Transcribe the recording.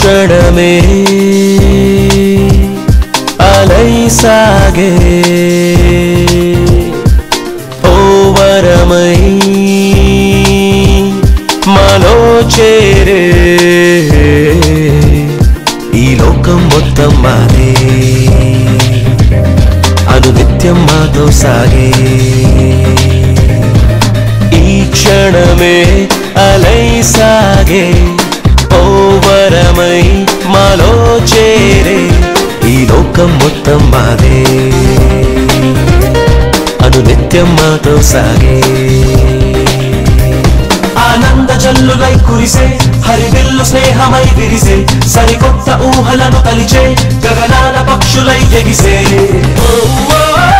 క్షణమే అలై సాగే ఓ వరమై మనో చేరే ఈ లోకం మొత్తం మాదే అను నిత్యం మాతో సాగే ఈ క్షణమే అలై సాగే ఓ వరమై మాలో చేరే ఈ లోకం మొత్తం మాదే అను నిత్యం మాతో సాగే ఆనంద జల్లులై కురిసే హరివిల్లు స్నేహమై విరిసే సరికొత్త ఊహలను తలిచే గగనాల పక్షులై ఎగిసే ఓ, ఓ,